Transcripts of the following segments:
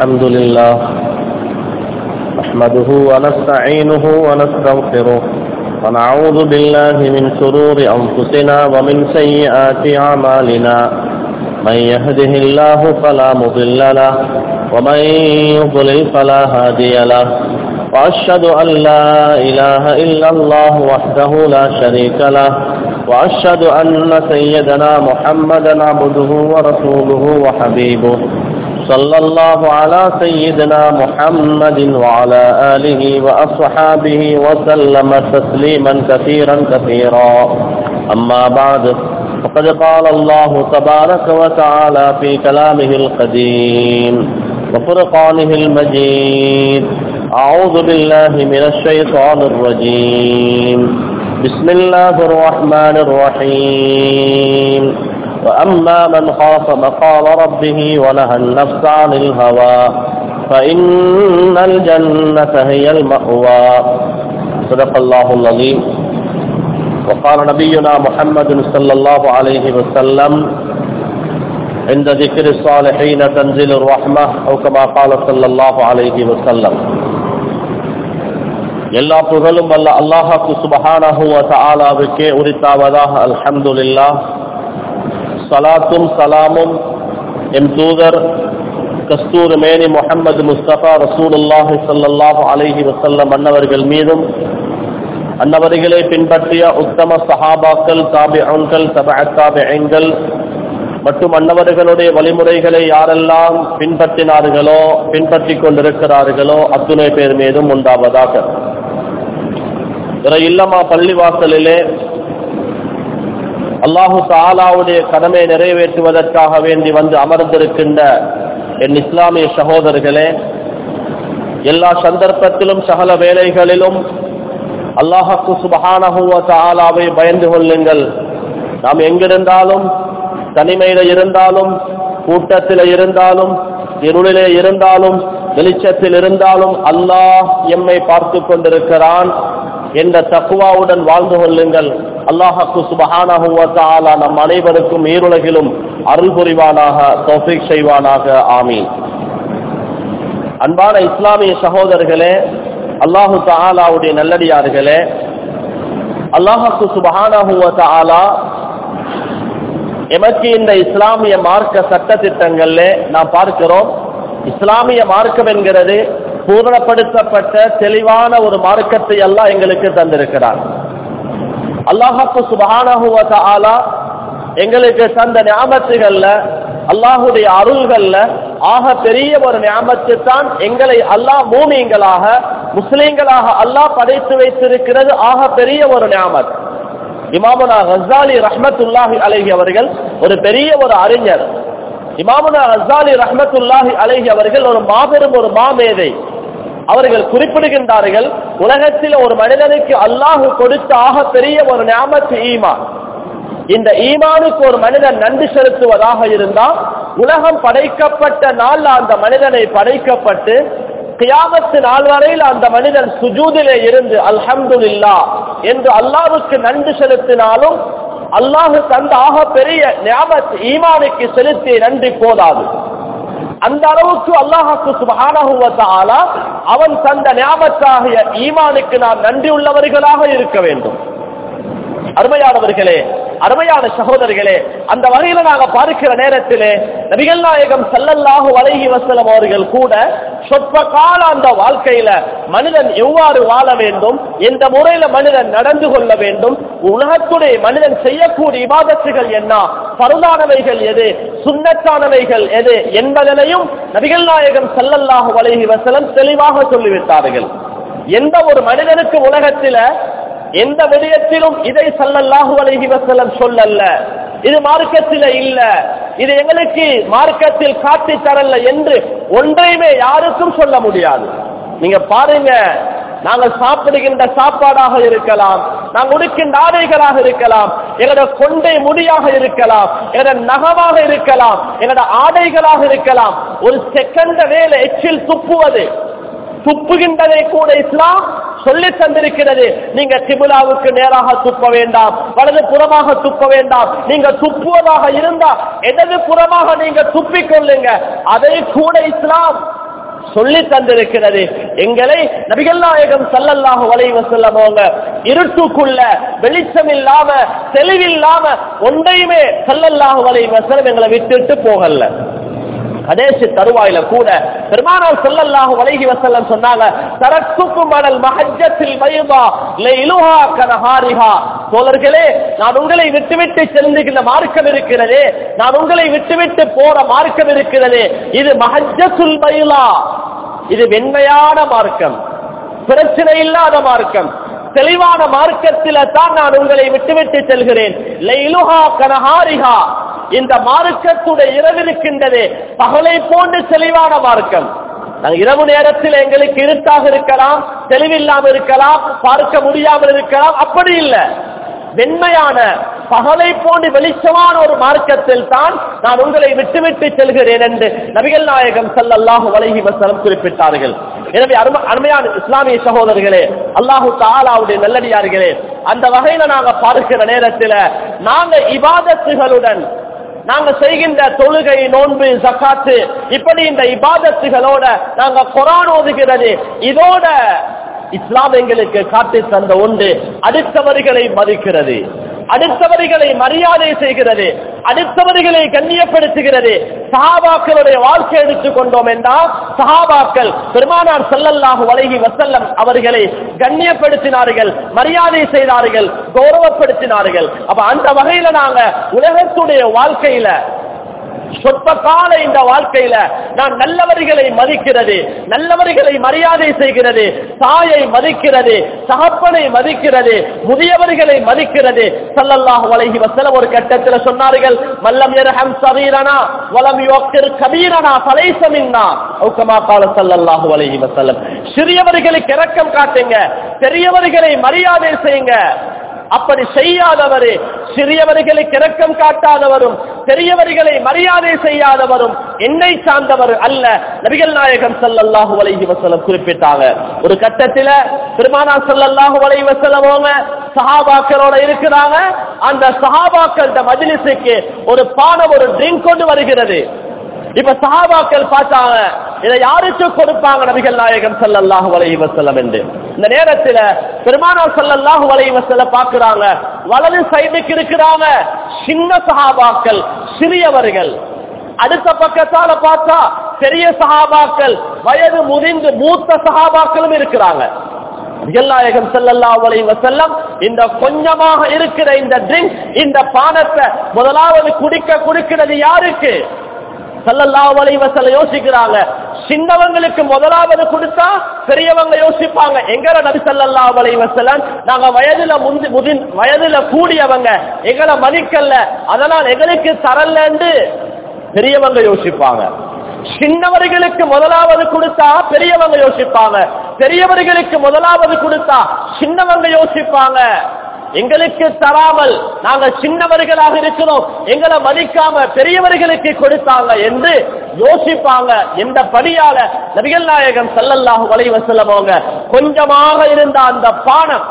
الحمد لله نحمده ونستعينه ونستغفره ونعوذ بالله من شرور أنفسنا ومن سيئات أعمالنا من يهده الله فلا مضل له ومن يضلل فلا هادي له وأشهد أن لا إله إلا الله وحده لا شريك له وأشهد أن سيدنا محمدا عبده ورسوله وحبيبه صلى الله على سيدنا محمد وعلى آله وأصحابه وسلم تسليما كثيرا كثيرا أما بعد فقد قال الله تبارك وتعالى في كلامه القديم وفرقانه المجيد أعوذ بالله من الشيطان الرجيم بسم الله الرحمن الرحيم وأما من خاف مقام ربه ونهى النفس عن الهوى فإن الجنة هي المأوى صدق الله العظيم وقال نبينا محمد صلى الله عليه وسلم عند ذكر الصالحين تنزل الرحمة أو كما قال صلى الله عليه وسلم எல்லா புகழும் அல்ல அல்லாஹாக்கு சுபஹானஹு வ தஆலாவுக்கே உரித்தாவதாக அல்ஹம்துலில்லாஹ் சலாத்தும் சலாமும் எம் தூதர் கஸ்தூர் மேனி முஹம்மது முஸ்தபா ரசூலுல்லாஹி ஸல்லல்லாஹு அலைஹி வஸல்லம் அன்னவர்கள் மீதும் அன்னவர்களை பின்பற்றிய உத்தம சஹாபாக்கள் தாபிஉன்கள் தபஅத் தாபிஈன்கள் மற்றும் அன்னவர்களுடைய வழிமுறைகளை யாரெல்லாம் பின்பற்றினார்களோ பின்பற்றிக் கொண்டிருக்கிறார்களோ அத்துணை பேர் மீதும் உண்டாவதாக இல்லமா பள்ளிவாசலிலே அல்லாஹு தாலாவுடைய கடமை நிறைவேற்றுவதற்காக வேண்டி வந்து அமர்ந்திருக்கின்ற என் இஸ்லாமிய சகோதரர்களே எல்லா சந்தர்ப்பத்திலும் சகல வேலைகளிலும் அல்லாஹாக்கு சுபஹானஹுவ தாலாவை பயந்து கொள்ளுங்கள் நாம் எங்கிருந்தாலும் தனிமையில இருந்தாலும் கூட்டத்தில் இருந்தாலும் இருளிலே இருந்தாலும் வெளிச்சத்தில் இருந்தாலும் அல்லாஹ் எம்மை பார்த்து கொண்டிருக்கிறான் என்ற தக்குவாவுடன் வாழ்ந்து கொள்ளுங்கள் அல்லாஹாக்கு சுபஹானஹுவத்தாலா நம் அனைவருக்கும் ஈருலகிலும் அருள் புரிவானாக தோஃபிக் செய்வானாக ஆமீன் அன்பான இஸ்லாமிய சகோதரர்களே அல்லாஹு தாலாவுடைய நல்லடியார்களே அல்லாஹாக்கு சுபஹானஹுவத்தாலா எமக்கு இந்த இஸ்லாமிய மார்க்க சட்ட திட்டங்கள்ல நாம் பார்க்கிறோம் இஸ்லாமிய மார்க்கம் என்கிறது பூரணப்படுத்தப்பட்ட தெளிவான ஒரு மார்க்கத்தை எல்லாம் எங்களுக்கு தந்திருக்கிறார் அல்லாஹாக்கு சுபஹானஹுவத ஆலா எங்களுக்கு தந்த ஞாபகத்துகள்ல அல்லாஹுடைய அருள்கள்ல ஆக பெரிய ஒரு ஞாபகத்து தான் எங்களை அல்லாஹ் மூமியங்களாக முஸ்லீம்களாக அல்லாஹ் படைத்து வைத்திருக்கிறது ஆக பெரிய ஒரு ஞாபகம் இமாமுனா ஹசாலி ரஹ்மத்துல்லாஹி அலைஹி அவர்கள் ஒரு பெரிய ஒரு அறிஞர் இமாமுனா ஹசாலி ரஹ்மத்துல்லாஹி அலைஹி அவர்கள் ஒரு மாபெரும் ஒரு மாமேதை அவர்கள் குறிப்பிடுகின்றார்கள் உலகத்தில் ஒரு மனிதனுக்கு அல்லாஹு கொடுத்த ஆக பெரிய ஒரு ஞாபகத்து ஈமான் இந்த ஈமானுக்கு ஒரு மனிதன் நன்றி செலுத்துவதாக இருந்தால் உலகம் படைக்கப்பட்ட நாள் அந்த மனிதனை படைக்கப்பட்டு கியாமத்து நாள் வரையில் அந்த மனிதன் சுஜூதிலே இருந்து அல்ஹம்துல்லா என்று அல்லாவுக்கு நன்றி செலுத்தினாலும் அல்லாஹு தந்த ஆக பெரிய ஞாபத் ஈமானுக்கு செலுத்திய நன்றி போதாது அந்த அளவுக்கு அல்லாஹாக்கு சுபஹானஹுவத்தாலா அவன் தந்த ஞாபத்தாகிய ஈமானுக்கு நாம் நன்றி உள்ளவர்களாக இருக்க வேண்டும் அருமையானவர்களே அருமையான சகோதரர்களே அந்த வகையில நாங்க பார்க்கிற நேரத்திலே நபிகள் நாயகம் சல்லல்லாஹு வலைகி வசலம் அவர்கள் கூட சொற்ப கால அந்த வாழ்க்கையில மனிதன் எவ்வாறு வாழ வேண்டும் எந்த முறையில மனிதன் நடந்து கொள்ள வேண்டும் உலகத்துடைய மனிதன் செய்யக்கூடிய இபாதத்துகள் என்ன பருதானவைகள் எது சுண்ணத்தானவைகள் எது என்பதனையும் நபிகள் நாயகம் சல்லல்லாஹு வலைகி வசலம் தெளிவாக சொல்லிவிட்டார்கள் எந்த ஒரு மனிதனுக்கு உலகத்தில எந்த விடயத்திலும் இதை சல்லல்லாஹு அலைஹி வஸல்லம் சொல்லல்ல இது மார்க்கத்தில் இல்ல இது எங்களுக்கு மார்க்கத்தில் காட்டி தரல என்று ஒன்றையுமே யாருக்கும் சொல்ல முடியாது நீங்க பாருங்க நாங்கள் சாப்பிடுகின்ற சாப்பாடாக இருக்கலாம் நாங்கள் உடுக்கின்ற ஆடைகளாக இருக்கலாம் எங்களோட கொண்டை முடியாக இருக்கலாம் எங்களோட நகமாக இருக்கலாம் எங்களோட ஆடைகளாக இருக்கலாம் ஒரு செகண்ட் வேலை எச்சில் துப்புவது துப்புகின்றதை கூட இஸ்லாம் சொல்லி தந்திருக்கிறது நீங்க கிபிலாவுக்கு நேராக துப்ப வேண்டாம் வலது புறமாக துப்ப வேண்டாம் நீங்க துப்புவதாக இருந்தா இடது புறமாக நீங்க துப்பிக் கொள்ளுங்க அதை கூட இஸ்லாம் சொல்லி தந்திருக்கிறது எங்களை நபிகள் நாயகம் சல்லல்லாஹு அலைஹி வஸல்லம் அவங்க இருட்டுக்குள்ள வெளிச்சம் இல்லாம தெளிவில்லாம ஒன்றையுமே சல்லல்லாஹு அலைஹி வஸல்லம் எங்களை விட்டுட்டு போகல கடைசி தருவாயில கூட பெருமானார் ஸல்லல்லாஹு அலைஹி வஸல்லம் சொன்னாங்க தரக்குக்கும் அனல் மஹஜ்ஜத்தில் பைதா லைலுஹா கனஹாரிஹா தோழர்களே நான் உங்களை விட்டுவிட்டு செல்லுகின்ற மார்க்கம் இருக்கிறதே நான் உங்களை விட்டுவிட்டு போற மார்க்கம் இருக்கிறதே இது மஹஜ்ஜத்துல் பைலா இது வெண்மையான மார்க்கம் பிரச்சனை இல்லாத மார்க்கம் தெளிவான மார்க்கத்தில தான் நான் உங்களை விட்டுவிட்டு செல்கிறேன் லைலுஹா கனஹாரிஹா இந்த மார்க்கத்துடைய இரவு இருக்கின்றது பகலை போன்று தெளிவான மார்க்கம் நாங்க இரவு நேரத்தில் எங்களுக்கு இருட்டாக இருக்கலாம் தெளிவில்லாமல் இருக்கலாம் பார்க்க முடியாமல் இருக்கலாம் அப்படி இல்லை வெண்மையான பகலை போன்று வெளிச்சமான ஒரு மார்க்கத்தில் தான் நான் உங்களை விட்டுவிட்டு செல்கிறேன் என்று நபிகள் நாயகம் ஸல்லல்லாஹு அலைஹி வஸல்லம் குறிப்பிட்டார்கள் எனவே அரும- அருமையான இஸ்லாமிய சகோதரர்களே அல்லாஹு தாலாவுடைய நல்லடியார்களே அந்த வகையில நாங்க பார்க்கிற நேரத்தில் நாங்க இபாதத்துகளுடன் நாங்க செய்கின்ற தொழுகை நோன்பு ஜக்காத்து இப்படி இந்த இபாதத்துகளோட நாங்க குரான் ஓதுகிறது இதோட இஸ்லாம் எங்களுக்கு காட்டி தந்த ஒன்று அடுத்தவர்களை மதிக்கிறது அடுத்தவர்களை மரியாதை செய்கிறது அடுத்தவர்களை கண்ணியப்படுத்துகிறது சஹாபாக்களுடைய வாழ்க்கை எடுத்துக் கொண்டோம் என்றால் சஹாபாக்கள் பெருமானார் ஸல்லல்லாஹு அலைஹி வஸல்லம் அவர்களை கண்ணியப்படுத்தினார்கள் மரியாதை செய்தார்கள் கௌரவப்படுத்தினார்கள் அப்ப அந்த வகையில நாங்க உலகத்துடைய வாழ்க்கையில சொற்ப கால இந்த வாழ்க்கையில நான் நல்லவர்களை மதிக்கிறது நல்லவர்களை மரியாதை செய்கிறது தாயை மதிக்கிறது தகப்பனை மதிக்கிறது முதியவர்களை மதிக்கிறது ஸல்லல்லாஹு அலைஹி வஸல்லம் ஒரு கட்டத்தில் சொன்னார்கள் மல்லம் யர்ஹம் சகீரனா வலம் யுக்கிர் கபீரனா ஃபலைஸ மின்னா அவு கமா கால ஸல்லல்லாஹு அலைஹி வஸல்லம் சிறியவர்களுக்கு இரக்கம் காட்டுங்க பெரியவர்களை மரியாதை செய்யுங்க அப்படி செய்யாதவரு சிறியவர்களுக்கு இரக்கம் காட்டாதவரும் பெரியவர்களை மரியாதை செய்யாதவரும் என்னை சார்ந்தவர் அல்ல நபிகள் நாயகம் ஸல்லல்லாஹு அலைஹி வஸல்லம் குறிப்பிட்டாங்க ஒரு கட்டத்தில பெருமானா ஸல்லல்லாஹு அலைஹி வஸல்லம் அவங்க சஹாபாக்களோட இருக்கிறாங்க அந்த சஹாபாக்களோட மஜ்லிஸுக்கு ஒரு பானம் ஒரு ட்ரிங்க் கொண்டு வருகிறது இப்ப சஹாபாக்கள் பார்த்தாங்க இதை யாருக்கு கொடுப்பாங்க நபிகள் நாயகம் ஸல்லல்லாஹு அலைஹி வஸல்லம் என்று இந்த நேரத்துல பெருமானார் ஸல்லல்லாஹு அலைஹி வஸல்லம் பார்க்கறாங்க வலது சைடுக்கு இருக்கிறாங்க சின்ன சஹாபாக்கள் சிறியவர்கள் அடுத்த பக்கத்தால பார்த்தா பெரிய சஹாபாக்கள் வயது முதிர்ந்து மூத்த சஹாபாக்களும் இருக்கிறாங்க நபிகள்நாயகம் ஸல்லல்லாஹு அலைஹி வஸல்லம் இந்த கொஞ்சமாக இருக்கிற இந்த ட்ரிங்க் இந்த பானத்தை முதலாவது குடிக்க கொடுக்கிறது யாருக்கு ஸல்லல்லாஹு அலைஹி வஸல்லம் யோசிக்கிறாங்க சின்னவங்களுக்கு முதலாவது கொடுத்தா பெரியவங்க யோசிப்பாங்க எங்கட நபி ஸல்லல்லாஹு அலைஹி வஸல்லம் நாங்க வயதுல முந்தி முதின் வயதுல கூடியவங்க எங்களை மதிக்கல அதனால் எங்களுக்கு தரலன்னு பெரியவங்க யோசிப்பாங்க சின்னவர்களுக்கு முதலாவது கொடுத்தா பெரியவங்க யோசிப்பாங்க பெரியவர்களுக்கு முதலாவது கொடுத்தா சின்னவங்க யோசிப்பாங்க எங்களுக்கு தராமல் நாங்க சின்னவர்களாக இருக்கிறோம் எங்களை மதிக்காம பெரியவர்களுக்கு கொடுத்தாங்க என்று யோசிப்பாங்க எந்த படியால நபிகள் நாயகம் ஸல்லல்லாஹு அலைஹி வஸல்லம் அவங்க கொஞ்சமாக இருந்த அந்த பானம்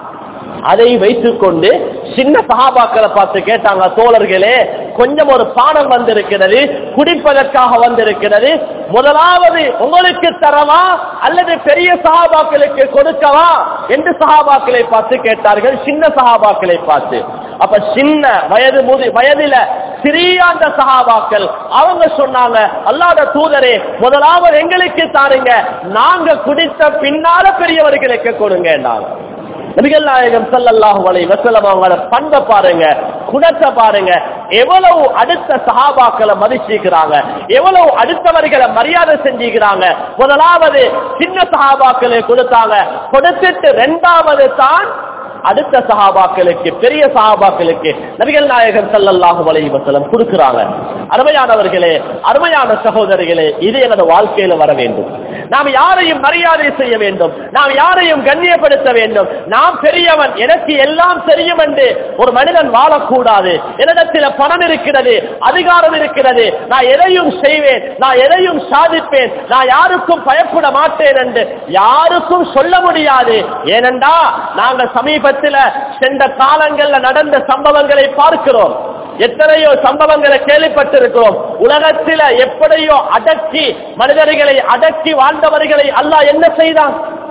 அதை வைத்துக் கொண்டு சின்ன சகாபாக்களை பார்த்து கேட்டாங்க தோழர்களே கொஞ்சம் ஒரு பானம் வந்திருக்கிறது குடிப்பதற்காக வந்திருக்கிறது முதலாவது உங்களுக்கு தரவா அல்லது பெரிய சகாபாக்களுக்கு கொடுக்கவா என்று சகாபாக்களை பார்த்து கேட்டார்கள் சின்ன சகாபாக்களை பார்த்து அப்ப சின்ன வயது முதி வயதில சிறிய அந்த சகாபாக்கள் அவங்க சொன்னாங்க அல்லாத தூதரே முதலாவது எங்களுக்கு தாருங்க நாங்க குடித்த பின்னால பெரியவர்களுக்கு கொடுங்க நபிகள் நாயகம் ஸல்லல்லாஹு அலைஹி வஸல்லம் அவங்களோட பண்பை பாருங்க குணத்தை பாருங்க எவ்வளவு அடுத்த சஹாபாக்களை மதிச்சிருக்கிறாங்க எவ்வளவு அடுத்தவர்களை மரியாதை செஞ்சுக்கிறாங்க முதலாவது சின்ன சஹாபாக்களை கொடுத்தாங்க கொடுத்துட்டு ரெண்டாவது தான் அடுத்த சஹாபாக்களுக்கு பெரிய சஹாபாக்களுக்கு நபிகள் நாயகம் ஸல்லல்லாஹு அலைஹி வஸல்லம் கொடுக்கிறாங்க அருமையானவர்களே அருமையான சகோதரிகளே இது எனது வாழ்க்கையில வர வேண்டும் நாம் யாரையும் மரியாதை செய்ய வேண்டும் நாம் யாரையும் கண்ணியப்படுத்த வேண்டும் நாம் பெரியவன் எனக்கு எல்லாம் தெரியும் என்று ஒரு மனிதன் வாழக்கூடாது என்னிடத்தில் பணம் இருக்கிறது அதிகாரம் இருக்கிறது நான் எதையும் செய்வேன் நான் எதையும் சாதிப்பேன் நான் யாருக்கும் பயப்பட மாட்டேன் என்று யாருக்கும் சொல்ல முடியாது ஏனென்றா நாங்கள் சமீபத்தில் சென்ற காலங்கள்ல நடந்த சம்பவங்களை பார்க்கிறோம் எத்தனையோ சம்பவங்களை கேள்விப்பட்டிருக்கிறோம் உலகத்தில எப்படியோ அடக்கி மனிதர்களை அடக்கி வாழ்ந்தவர்களை அல்லாஹ் என்ன செய்தான்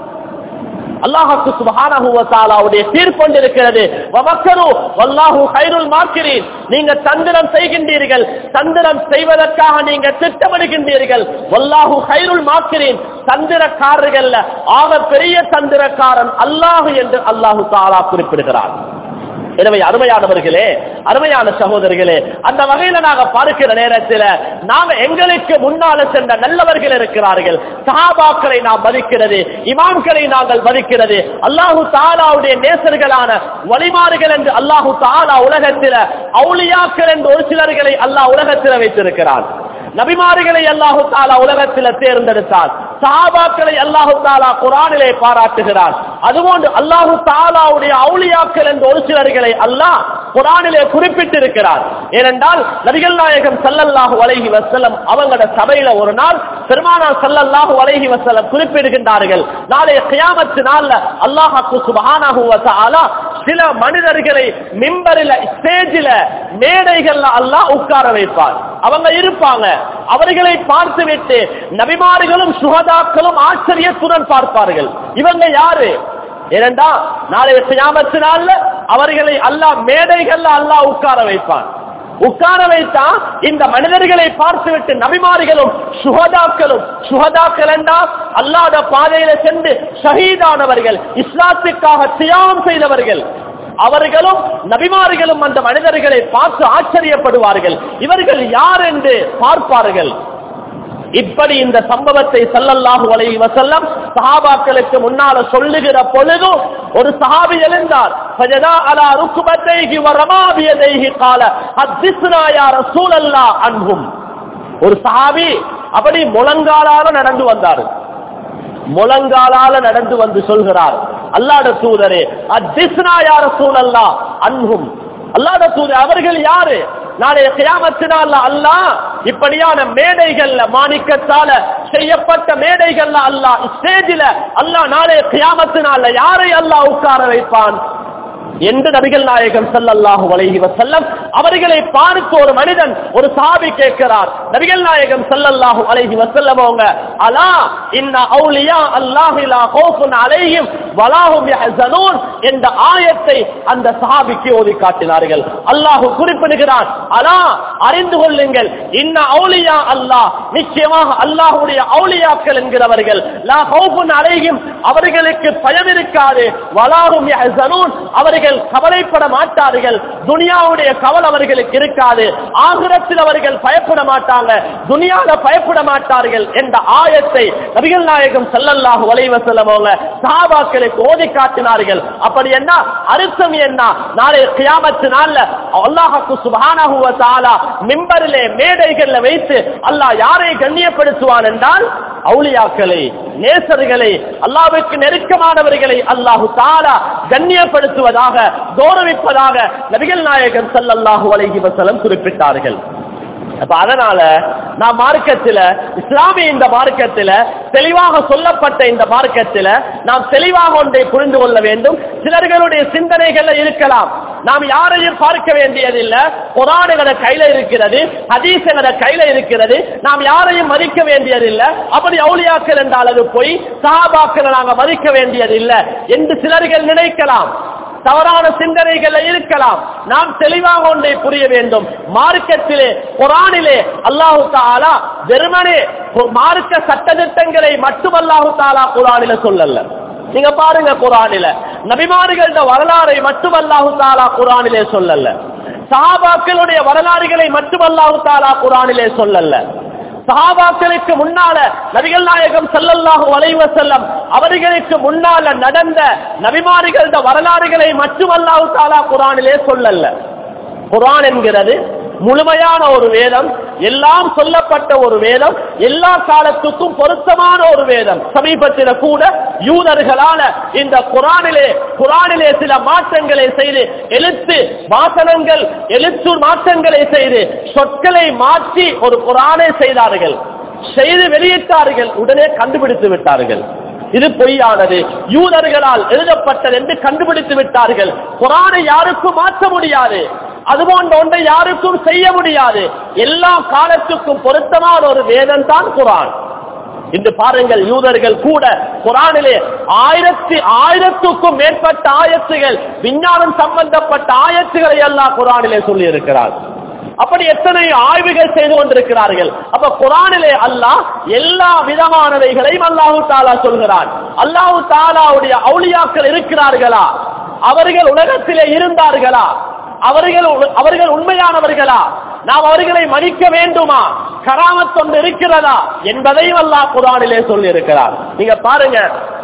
அல்லாஹுக்கு சுபஹானஹு வ தஆலாவுடைய தீர்ப்பு இருக்கிறது வமக்கரு வல்லாஹு கைருல் மாக்கிரீன் நீங்க தந்திரம் செய்கின்றீர்கள் தந்திரம் செய்வதற்காக நீங்க திட்டமிடுகின்றீர்கள் வல்லாஹு கைருல் மாக்கிரீன் தந்திரக்காரர்கள் ஆக பெரிய தந்திரக்காரன் அல்லாஹ் என்று அல்லாஹு தஆலா குறிப்பிடுகிறார் எனவே அருமையானவர்களே அருமையான சகோதரிகளே அந்த வகையில நாங்க பார்க்கிற நேரத்தில் நாங்க எங்களுக்கு முன்னால சென்ற நல்லவர்கள் இருக்கிறார்கள் சஹாபாக்களை நாம் மதிக்கிறது இமாம்களை நாங்கள் மதிக்கிறது அல்லாஹு தாலாவுடைய நேசர்களான வழிமாறுகள் என்று அல்லாஹு தாலா உலகத்தில அவுளியாக்கள் என்று ஒரு சிலர்களை அல்லாஹ் உலகத்தில் வைத்திருக்கிறான் நபிமார்களை அல்லாஹு தாலா உலகத்தில் தேர்ந்தெடுத்தார் சஹாபாக்களை அல்லாஹு தாலா குரானிலே பாராட்டுகிறார் அதுபோன்று அல்லாஹு தாலாவுடைய அவுளியாக்கள் என்ற ஒரு சிலர்களை அல்லாஹ் குரானிலே குறிப்பிட்டிருக்கிறார் ஏனென்றால் நபிகள் நாயகம் சல்லல்லாஹு அலைஹி வசல்லம் அவங்களோட சபையில ஒரு நாள் பெருமானார் சல்லல்லாஹு அலைஹி வசல்லம் குறிப்பிடுகின்றார்கள் நாளைய கியாமத்து நாள்ல அல்லாஹாக்கு சுபஹானஹு வ தஆலா சில மனிதர்களை மிம்பரில ஸ்டேஜில மேடைகள்ல அல்லாஹ் உட்கார வைப்பார் அவங்க இருப்பாங்க அவர்களை பார்த்துவிட்டு நபிமார்களும் சுகதாக்களும் ஆச்சரியத்துடன் பார்ப்பார்கள் இவங்க யாரு ஏனென்றா நாளைய கியாமத்து நாள்ல அவர்களை அல்லாஹ் மேடைகள்ல அல்லாஹ் உட்கார வைப்பான் உட்கார வைத்தா இந்த மனிதர்களை பார்த்துவிட்டு நபிமாரிகளும் சுகதாக்களும் சுகதாக்கள் என்றால் அல்லாத பாதையில சென்று ஷஹீதானவர்கள் இஸ்லாத்துக்காக தியாகம் செய்தவர்கள் அவர்களும் நபிமார்களும் அந்த மனிதர்களை பார்த்து ஆச்சரியப்படுவார்கள் இவர்கள் யார் என்று பார்ப்பார்கள் இப்படி இந்த சம்பவத்தை சல்லல்லாஹு அலைஹி வஸல்லம் சஹாபாக்களுக்கு முன்னால சொல்லுகிற பொழுது ஒரு சஹாபி எழுந்தார் ஃபஜதா அலா ருக்பத்தைஹி வ ரமா பியதைஹி قال ஹத்திஸ்னா யா ரசூலல்லாஹ் அன்ஹும் ஒரு சஹாபி அப்படி முழங்காலால நடந்து வந்தார் முழங்காலால நடந்து வந்து சொல்கிறார் அல்லாட தூதரே அத்திஸ்னா யா ரசூலல்லாஹ் அன்ஹும் அல்லாட தூதர் அவர்கள் யாரு நாளைய கியாமத்தினால அல்லாஹ் இப்படியான மேடைகள்ல மாணிக்கத்தால செய்யப்பட்ட மேடைகள்ல அல்லாஹ் ஸ்டேஜில அல்லாஹ் நாளைய கியாமத்தினால யாரை அல்லாஹ் உட்கார வைப்பான் என்று நபிகள் நாயகம் ஸல்லல்லாஹு அலைஹி வஸல்லம் அவர்களை பார்த்து ஒரு மனிதன் ஒரு சாபி கேட்கிறார் நபிகள் நாயகம் ஸல்லல்லாஹு அலைஹி வஸல்லம் அவங்க அலா இன்ன அவுலியா அல்லாஹி லா கௌஃபுன் அலைஹிம் வலாஹும் யஹ்சனூன் என்ற ஆயத்தை அந்த சஹாபிக்கு ஓதி காட்டினார்கள் அல்லாஹ் குறிப்பிடுகிறான் அலா அறிந்து கொள்ளுங்கள் இன்ன அவுலியா அல்லாஹ் நிச்சயமாக அல்லாஹ்வுடைய அவுலியாக்கள் என்கிறவர்கள் லா கௌஃபுன் அலைஹிம் அவர்களுக்கு பயம் இருக்காது வலாஹும் யஹ்சனூன் அவர்கள் கவலைப்பட மாட்டார்கள் துனியாவுடைய கவல் அவர்களுக்கு இருக்காது ஆகிரத்தில் அவர்கள் பயப்பட மாட்டாங்க துனியால பயப்பட மாட்டார்கள் என்ற ஆயத்தை நபிகள் நாயகம் ஸல்லல்லாஹு அலைஹி வஸல்லம் அவங்க சஹாபாக்களுக்கு ஓதி காட்டினார்கள் அப்படி என்ன அர்த்தம் என்ன நாளை கியாமத்து நாள்ல அல்லாஹ்வுக்கு சுப்ஹானஹு வ தஆலா மிம்பரிலே மேடைகள்ல வைத்து அல்லாஹ் யாரை கண்ணியப்படுத்துவான் என்றால் அவுலியாக்களை நேசர்களை அல்லாஹ்வுக்கு நெருக்கமானவர்களை அல்லாஹு தாலா கண்ணியப்படுத்துவதாக கௌரவிப்பதாக நபிகள் நாயகன் ஸல்லல்லாஹு அலைஹி வஸல்லம் குறிப்பிட்டார்கள் அப்ப அதனால நான் மார்க்கத்துல இஸ்லாமிய இந்த மார்க்கத்துல தெளிவாக சொல்லப்பட்ட இந்த மார்க்கத்துல நாம் தெளிவாக ஒன்றை புரிந்து கொள்ள வேண்டும் சிலர்களுடைய சிந்தனைகள்ல இருக்கலாம் நாம் யாரையும் பார்க்க வேண்டியதில்லை குரானுகள கையில இருக்கிறது ஹதீசுகள கையில இருக்கிறது நாம் யாரையும் மதிக்க வேண்டியதில்லை அப்படி அவுளியாக்கள் என்றால் அது போய் சஹாபாக்களை நாங்க மதிக்க வேண்டியதில்லை என்று சிலர்கள் நினைக்கலாம் தவறான சிந்தனைகள் இருக்கலாம் நாம் தெளிவாக ஒன்றை புரிய வேண்டும் மார்க்கத்திலே குரானிலே அல்லாஹு தாலா வெறுமனே மார்க்க சட்டத்திட்டங்களை மட்டும் அல்லாஹு தாலா குரானில சொல்லல நீங்க பாருங்க குரானில நபிமார்கள வரலாறை மட்டும் அல்லாஹு தாலா குரானிலே சொல்லல சஹாபாக்களுடைய வரலாறுகளை மட்டும் அல்லாஹு தாலா குரானிலே சொல்லல சஹாபாக்களுக்கு முன்னால நபிகள் நாயகம் ஸல்லல்லாஹு அலைஹி வஸல்லம் அவர்களுக்கு முன்னால நடந்த நபிமார்கள வரலாறுகளை மட்டும் அல்லாஹ் தஆலா குர்ஆனிலே சொல்லல குர்ஆன் என்கிறது முழுமையான ஒரு வேதம் எல்லாம் சொல்லப்பட்ட ஒரு வேதம் எல்லா காலத்துக்கும் பொருத்தமான ஒரு வேதம் சமீபத்தில் கூட யூதர்களால இந்த குரானிலே குரானிலே சில மாற்றங்களை செய்து எழுத்து வாசனங்கள் எழுத்து மாற்றங்களை செய்து சொற்களை மாற்றி ஒரு குரானை செய்தார்கள் செய்து வெளியிட்டார்கள் உடனே கண்டுபிடித்து விட்டார்கள் இது பொய்யானது யூதர்களால் எழுதப்பட்டது என்று கண்டுபிடித்து விட்டார்கள் குரானை யாருக்கும் மாற்ற முடியாது அது போன்ற ஒன்றை யாருக்கும் செய்ய முடியாது எல்லா காலத்துக்கும் பொருத்தமான ஒரு வேதம் தான் குரான் இன்று பாருங்கள் யூதர்கள் கூட குரானிலே ஆயிரத்தி ஆயிரத்துக்கும் மேற்பட்ட ஆயத்துகள் விஞ்ஞானம் சம்பந்தப்பட்ட ஆயத்துகளை எல்லாம் குரானிலே சொல்லி இருக்கிறார் அப்படி எத்தனை ஆய்வுகள் செய்து கொண்டிருக்கிறார்கள் அப்ப குரானிலே அல்லாஹ் எல்லா விதமானவைகளையும் அல்லாஹு தாலா சொல்கிறான் அல்லாஹு தாலாவுடைய அவுளியாக்கள் இருக்கிறார்களா அவர்கள் உலகத்திலே இருந்தார்களா அவர்கள் அவர்கள் உண்மையானவர்களா நாம் அவர்களை மதிக்க வேண்டுமா கராமத் ஒன்று இருக்கிறதா என்பதையும் அல்லாஹ் குரானிலே சொல்லி இருக்கிறார் நீங்க பாருங்க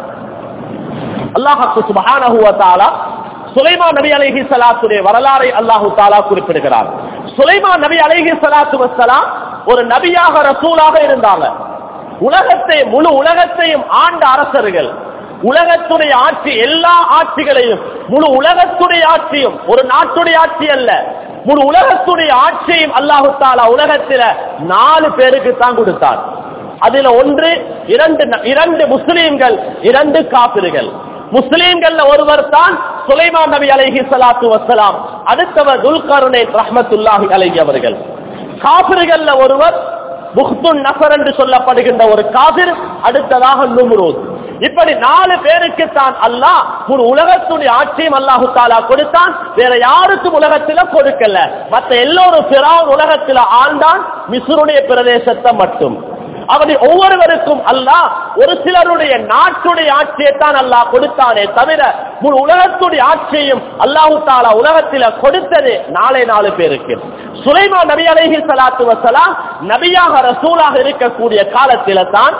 அல்லாஹு சுபஹானஹு வ தஆலா சுலைமான் நபி அலைஹி ஸலாத்துடைய வரலாறை அல்லாஹு தஆலா குறிப்பிடுகிறார் சுலைமான் நபி அலைஹி ஸலாத்து வஸ்ஸலாம் ஒரு நபியாக ரசூலாக இருந்தாங்க உலகத்தை முழு உலகத்தையும் ஆண்ட அரசர்கள் உலகத்துடைய ஆட்சி எல்லா ஆட்சிகளையும் முழு உலகத்துடைய ஆட்சியும் ஒரு நாட்டுடைய ஆட்சி அல்ல முழு உலகத்துடைய ஆட்சியும் அல்லாஹு தாலா உலகத்தில நாலு பேருக்கு தான் கொடுத்தார் அதுல ஒன்று இரண்டு இரண்டு முஸ்லீம்கள் இரண்டு காப்பிர்கள் முஸ்லீம்கள் ஒருவர் தான் சுலைமான் நபி அலைஹி ஸலாத்து வஸ்ஸலாம் அடுத்தவர் துல்கருணை ரஹ்மத்துல்லாஹி அலைஹி அவர்கள் காபிர்கள்ல ஒருவர் புக்துன் நசர் என்று சொல்லப்படுகின்ற ஒரு காபிர் அடுத்ததாக நும்ரூத் இப்படி நாலு பேருக்கு தான் அல்லாஹ் ஒரு உலகத்துடைய ஆட்சியும் அல்லாஹு தாலா கொடுத்தான் வேற யாருக்கும் உலகத்துல கொடுக்கல மத்த எல்லோரும் பிறான் உலகத்துல ஆண்டான் மிசுருடைய பிரதேசத்தை மட்டும் அப்படி ஒவ்வொருவருக்கும் அல்லாஹ் ஒரு சிலருடைய நாட்டுடைய ஆட்சியை தான் அல்லாஹ் கொடுத்தானே தவிர முழு உலகத்துடைய ஆட்சியையும் அல்லாஹு தாலா உலகத்தில கொடுத்தது நாளை நாலு பேருக்கு சுலைமா நபி அலைஹி ஸலாத்து வஸலாம் நபியாக ரசூலாக இருக்கக்கூடிய காலத்தில தான்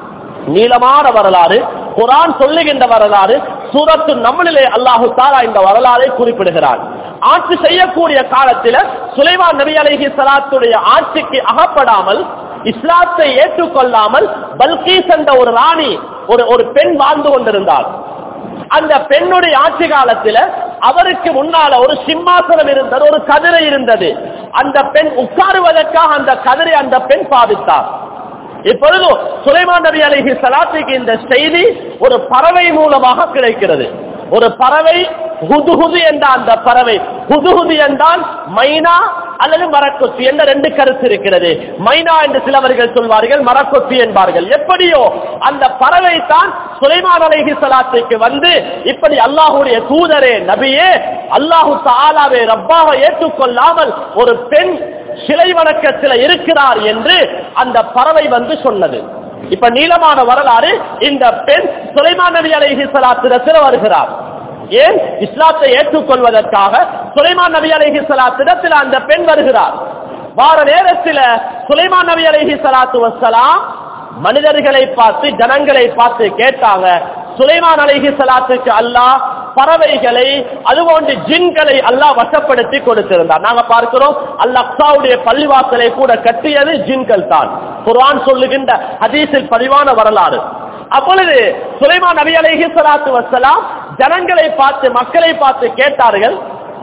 நீளமான வரலாறு குரான் சொல்லுகின்ற வரலாறு சூரத்து நம்மளிலே அல்லாஹு தாலா இந்த வரலாறை குறிப்பிடுகிறார் ஆட்சி செய்யக்கூடிய காலத்தில சுலைமான் நபி அலைஹி ஸலாத்துடைய ஆட்சிக்கு அகப்படாமல் இஸ்லாத்தை ஏற்றுக்கொள்ளாமல் பல்கீஸ் என்ற ஒரு ராணி ஒரு ஒரு பெண் வாழ்ந்து கொண்டிருந்தார் அந்த பெண்ணுடைய ஆட்சி காலத்துல அவருக்கு முன்னால ஒரு சிம்மாசனம் இருந்தது ஒரு கதிரை இருந்தது அந்த பெண் உட்காருவதற்காக அந்த கதிரை அந்த பெண் பாவித்தார் இப்பொழுது சுலைமான் நபி அலைஹி சலாத்துக்கு இந்த செய்தி ஒரு பறவை மூலமாக கிடைக்கிறது ஒரு பறவை ஹுதுஹுது என்ற அந்த பறவை ஹுதுஹுது என்றால் மைனா அல்லது மரக்கொத்தி என்ற ரெண்டு கருத்து இருக்கிறது மைனா என்று சிலவர்கள் சொல்வார்கள் மரக்கொத்தி என்பார்கள் எப்படியோ அந்த பறவை தான் சுலைமான் அலைஹி சலாத்துக்கு வந்து இப்படி அல்லாஹுடைய தூதரே நபியே அல்லாஹு தாலாவை ரப்பாக ஏற்றுக்கொள்ளாமல் ஒரு பெண் சிலை வணக்கத்தில் இருக்கிறார் என்று அந்த பறவை வந்து சொன்னது இப்ப நீளமான வரலாறு இந்த பெண் சுலைமான் நபி அலைஹி சலாத்திரத்தில் வருகிறார் ஏன் இஸ்லாத்தை ஏற்றுக்கொள்வதற்காக சுலைமான் நபி அலைஹி சலாத்திரத்தில் அந்த பெண் வருகிறார் வார நேரத்தில் சுலைமான் நபி அலைஹி சலாத்து வசலாம் மனிதர்களை பார்த்து ஜனங்களை பார்த்து கேட்டாங்க சுலைமான் அலைஹி சலாத்துக்கு அல்லாஹ் பறவைகளை அதுபோன்று ஜின்களை அல்லாஹ் வசப்படுத்தி கொடுத்திருந்தார் நாங்க பார்க்கிறோம் அல்லாஹ்வுடைய பள்ளிவாசலை கூட கட்டியது ஜின்கள் தான் குர்ஆன் சொல்லுகின்ற ஹதீஸில் பதிவான வரலாறு அப்பொழுது சுலைமான் நபி அலைஹி ஸலாத்து வஸலாம் ஜனங்களை பார்த்து மக்களை பார்த்து கேட்டார்கள்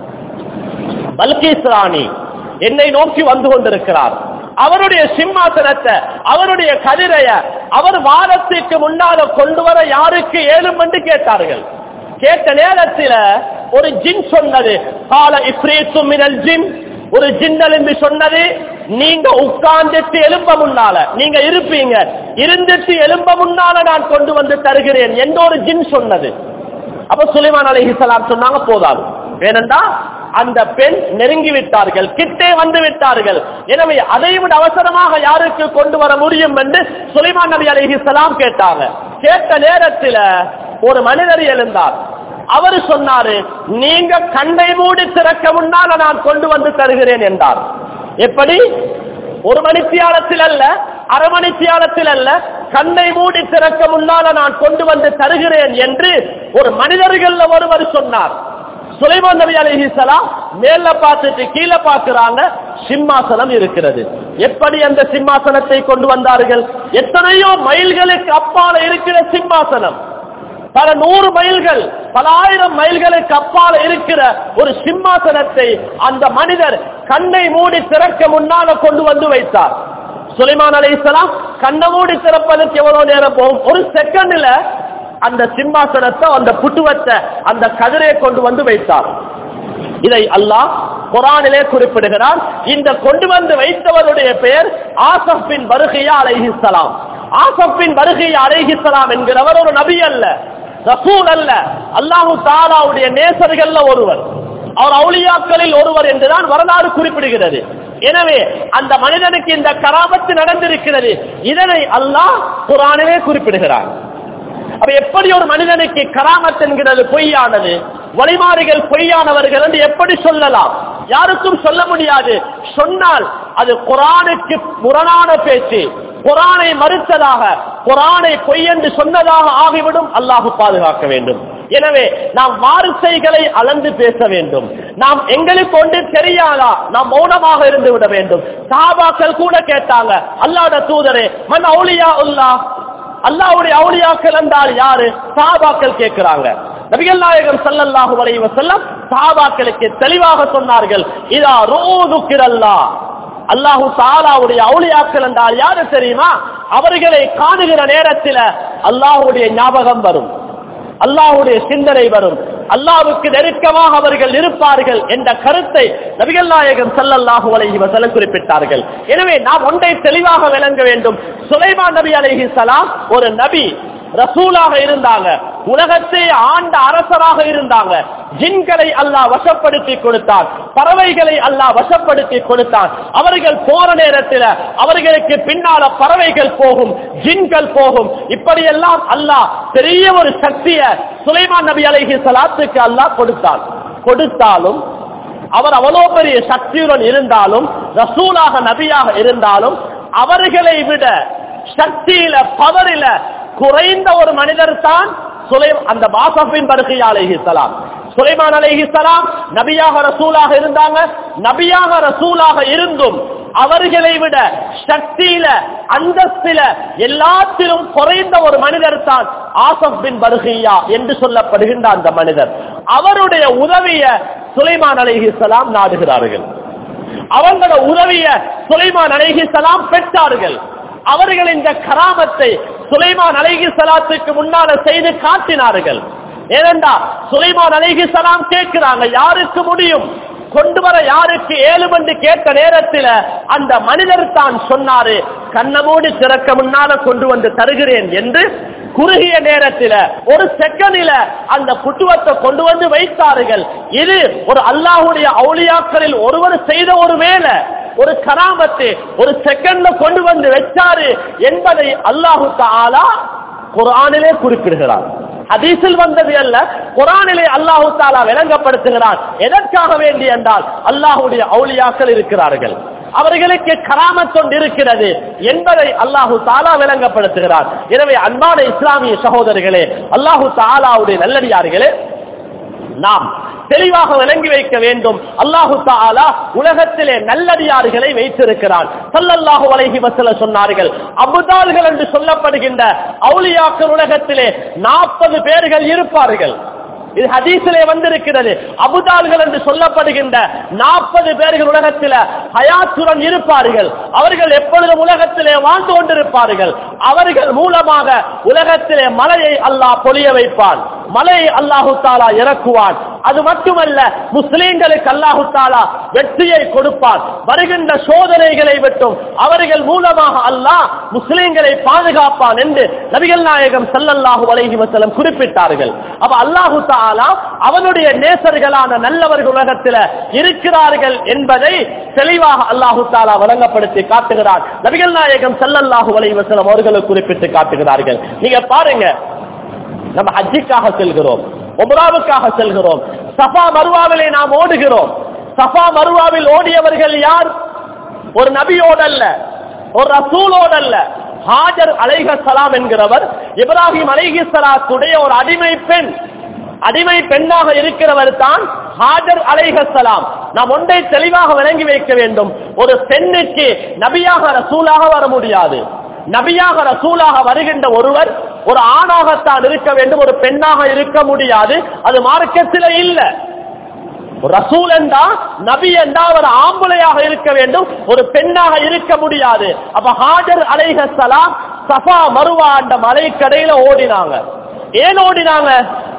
பல்கீஸ் ராணி என்னை நோக்கி வந்து கொண்டிருக்கிறார் அவருடைய சிம்மாசனத்தை அவருடைய கதிரைய அவர் வாதத்துக்கு முன்னால கொண்டு வர யாருக்கு ஏழும் என்று கேட்டார்கள் கேட்ட நேரத்தில் ஒரு ஜின் சொன்னது கால இப்ரீத்து மினல் ஜின் ஒரு ஜின்னல் என்று சொன்னது நீங்க உட்கார்ந்துட்டு எலும்ப முன்னால நீங்க இருப்பீங்க இருந்துட்டு எலும்ப முன்னால நான் கொண்டு வந்து தருகிறேன் என்ற ஒரு ஜின் சொன்னது அப்ப சுலைமான் அலைஹிஸ்ஸலாம் சொன்னாங்க போதாது ஏனென்றா அந்த பெண் நெருங்கி விட்டார்கள் கிட்டே வந்து விட்டார்கள் எனவே அதை விட அவசரமாக யாருக்கு கொண்டு வர முடியும் என்று சுலைமான் நபி அலைஹிஸ்ஸலாம் கேட்டாங்க கேட்ட நேரத்தில் ஒரு மனிதர் எழுந்தார் அவர் சொன்னாரு நீங்க கண்ணை மூடி திறக்க முன்னால நான் கொண்டு வந்து தருகிறேன் என்றார் எப்படி ஒரு மணித்தியாலத்தில் அல்ல அரை மணித்தியாலத்தில் அல்ல கண்ணை மூடி திறக்க முன்னால நான் கொண்டு வந்து தருகிறேன் என்று ஒரு மனிதர்கள் ஒருவர் சொன்னார் சுலைமான் நபி அலிஹிசலாம் மேல பார்த்துட்டு கீழே பார்க்கிறாங்க சிம்மாசனம் இருக்கிறது எப்படி அந்த சிம்மாசனத்தை கொண்டு வந்தார்கள் எத்தனையோ மைல்களுக்கு அப்பால இருக்கிற சிம்மாசனம் பல நூறு மைல்கள் பல ஆயிரம் மைல்களுக்கு அப்பால இருக்கிற ஒரு சிம்மாசனத்தை அந்த மனிதர் கண்ணை மூடி திறக்க முன்னால கொண்டு வந்து வைத்தார் சுலைமான் அலைசலாம் கண்ணை மூடி திறப்பதற்கு எவ்வளவு நேரம் போகும் ஒரு செகண்ட்ல அந்த சிம்மாசனத்தை அந்த புட்டுவத்தை அந்த கதிரை கொண்டு வந்து வைத்தார் இதை அல்லாஹ் குரானிலே குறிப்பிடுகிறான் இந்த கொண்டு வந்து வைத்தவருடைய பெயர் ஆசப் பின் வருகையா அலைஹிஸ்ஸலாம் ஆசப் பின் வருகையா அலைஹிஸ்ஸலாம் என்கிறவர் ஒரு நபி அல்ல ரசூல் அல்ல அல்லாஹு தாலாவுடைய நேசர்கள்ல ஒருவர் அவர் அவுளியாக்களில் ஒருவர் என்றுதான் வரலாறு குறிப்பிடுகிறது எனவே அந்த மனிதனுக்கு இந்த கராமத்து நடந்திருக்கிறது இதனை அல்லாஹ் குரானிலே குறிப்பிடுகிறார் அப்ப எப்படி ஒரு மனிதனுக்கு கராமத் என்கிறது பொய்யானது வழிமாறுகள் பொய்யானவர்கள் என்று எப்படி சொல்லலாம் யாருக்கும் சொல்ல முடியாது சொன்னால் அது குரானுக்கு முரணான பேச்சு குரானை மறுத்ததாக குரானை பொய் என்று சொன்னதாக ஆகிவிடும் அல்லாஹு பாதுகாக்க வேண்டும் எனவே நாம் வாரிசைகளை அளந்து பேச வேண்டும் நாம் எங்களுக்கு ஒன்று தெரியாதா நாம் மௌனமாக இருந்து விட வேண்டும் சாபாக்கள் கூட கேட்டாங்க அல்லாட தூதரே மன் அவுலியா உல்லா அல்லாவுடைய அவுளியாக்கள் என்றால் யாரு சாபாக்கள் கேட்கிறாங்க நபிகள் நாயகம் ஸல்லல்லாஹு அலைஹி வஸல்லம் சஹாபாக்களுக்கு தெளிவாக சொன்னார்கள் இதா ரூதுக்கிரல்லா அல்லாஹு தாலாவுடைய அவுளியாக்கள் என்றால் யாரு தெரியுமா அவர்களை காணுகிற நேரத்தில் அல்லாஹுடைய ஞாபகம் வரும் அல்லாஹுடைய சிந்தனை வரும் அல்லாஹ்வுக்கு நெருக்கமாக அவர்கள் இருப்பார்கள் என்ற கருத்தை நபிகள் நாயகம் ஸல்லல்லாஹு அலைஹி வஸல்லம் குறிப்பிட்டார்கள் எனவே நாம் ஒன்றை தெளிவாக விளங்க வேண்டும் சுலைமான் நபி அலைஹி ஸலாம் ஒரு நபி ரசூலாக இருந்தாங்க உலகத்தை ஆண்ட அரசராக இருந்தாங்க ஜின்களை அல்லாஹ் வசப்படுத்தி கொடுத்தான் பறவைகளை அல்லாஹ் வசப்படுத்தி கொடுத்தான் அவர்கள் போற நேரத்தில் அவர்களுக்கு பின்னால பறவைகள் போகும் ஜின்கள் போகும் இப்படியெல்லாம் அல்லாஹ் பெரிய ஒரு சக்தியை சுலைமான் நபி அலைஹி சலாத்துக்கு அல்லாஹ் கொடுத்தான் கொடுத்தாலும் அவர் அவ்வளவு பெரிய சக்தியுடன் இருந்தாலும் ரசூலாக நபியாக இருந்தாலும் அவர்களை விட சக்தியில பவரில குறைந்த ஒரு மனிதர் தான் சுலை அந்த பாசப்பின் படுகை அலைஹிசலாம் சுலைமான் அலைஹிசலாம் நபியாக ரசூலாக இருந்தாங்க நபியாக ரசூலாக இருந்தும் அவர்களை விட சக்தியில அந்தஸ்தில எல்லாத்திலும் குறைந்த ஒரு மனிதர் தான் ஆசப் பின் பருகையா என்று சொல்லப்படுகின்ற அந்த மனிதர் அவருடைய உதவிய சுலைமான் அலைஹிசலாம் நாடுகிறார்கள் அவங்களோட உதவிய சுலைமான் அலைஹிசலாம் பெற்றார்கள் அவர்கள் இந்த கராமத்தை சுலைமான் அலைஹி சலாத்துக்கு முன்னால செய்து காட்டினார்கள் ஏனென்றா சுலைமான் அலைஹி சலாம் கேட்கிறாங்க யாருக்கு முடியும் கொண்டு வர யாருக்கு ஏழு என்று கேட்ட நேரத்தில் அந்த மனிதர் தான் சொன்னாரு கண்ணமூடி திறக்க முன்னால கொண்டு வந்து தருகிறேன் என்று குறுகிய நேரத்தில் ஒரு செகண்டில அந்த புட்டுவத்தை கொண்டு வந்து வைத்தார்கள் இது ஒரு அல்லாஹுடைய அவுளியாக்களில் ஒருவர் செய்த ஒரு வேலை ஒரு கராமத்து ஒரு செகண்ட்ல கொண்டு வந்து வச்சாரு என்பதை அல்லாஹு தாலா குரானிலே குறிப்பிடுகிறார் ஹதீஸில் வந்தது அல்ல குரானிலே அல்லாஹு தாலா விளங்கப்படுத்துகிறார் எதற்காக வேண்டி என்றால் அல்லாஹுடைய அவுளியாக்கள் இருக்கிறார்கள் அவர்களுக்கு கராமத்தொண்டு இருக்கிறது என்பதை அல்லாஹு தாலா விளங்கப்படுத்துகிறார் எனவே அன்பான இஸ்லாமிய சகோதரர்களே அல்லாஹு தாலாவுடைய நல்லடியார்களே நாம் தெளிவாக விளங்கி வைக்க வேண்டும் அல்லாஹு தாலா உலகத்திலே நல்லடியார்களை வைத்திருக்கிறான் சல்லல்லாஹு அலைஹி வஸல்ல சொன்னார்கள் அபுதால்கள் என்று சொல்லப்படுகின்ற அவுலியாக்கள் உலகத்திலே நாற்பது பேர்கள் இருப்பார்கள் இது ஹதீஸிலே வந்திருக்கிறது அபுதால்கள் என்று சொல்லப்படுகின்ற நாற்பது பேர்கள் உலகத்தில் ஹயாத்துடன் இருப்பார்கள் அவர்கள் எப்பொழுதும் உலகத்திலே வாழ்ந்து கொண்டிருப்பார்கள் அவர்கள் மூலமாக உலகத்திலே மலையை அல்லாஹ் பொழிய வைப்பான் மலையை அல்லாஹு தாலா இறக்குவான் அது மட்டுமல்ல முஸ்லீம்களுக்கு அல்லாஹு தாலா வெற்றியை கொடுப்பான் வருகின்ற சோதனைகளை விட்டும் அவர்கள் மூலமாக அல்லாஹ் முஸ்லீம்களை பாதுகாப்பான் என்று நபிகள் நாயகம் சல்லல்லாஹு அலைஹி வஸல்லம் குறிப்பிட்டார்கள் அப்ப அல்லாஹு தாலா அவனுடைய நேசர்களான நல்லவர்கள் உலகத்தில் இருக்கிறார்கள் என்பதை தெளிவாக அல்லாஹு தாலா வழங்கப்படுத்தி காட்டுகிறார் நபிகள் நாயகம் சல்லல்லாஹு அலைஹி வஸல்லம் அவர்களுக்கு குறிப்பிட்டு காட்டுகிறார்கள் நீங்க பாருங்க நம்ம ஹஜ்ஜிக்காக செல்கிறோம் உம்ராவுக்காக செல்கிறோம் சஃபா மருவாவிலே நாம் ஓடுகிறோம் சஃபா மருவாவில் ஓடியவர்கள் யார் ஒரு நபியோடு அல்ல ஒரு ரசூலோடு அல்ல ஹாஜர் அலைஹ சலாம் என்கிறவர் இப்ராஹிம் அலைஹி சலாத்துடைய ஒரு அடிமை பெண் அடிமை பெண்ணாக இருக்கிறவர் தான் ஹாஜர் அலைஹலாம் நாம் ஒன்றை தெளிவாக விளங்கி வைக்க வேண்டும் ஒரு பெண்ணுக்கு நபியாக ரசூலாக வர முடியாது நபியாக ரசூலாக வருகின்ற ஒருவர் ஒரு ஆணாகத்தான் இருக்க வேண்டும் ஒரு பெண்ணாக இருக்க முடியாது அது மார்க்கத்தில் இல்ல ரசூல் என்றா நபி என்றா ஒரு ஆம்பளையாக இருக்க வேண்டும் ஒரு பெண்ணாக இருக்க முடியாது அப்ப ஹாஜர் அலைஹலாம் சஃபா மருவா அந்த மலைக்கடையில ஓடினாங்க ஏன் ஓடினாங்க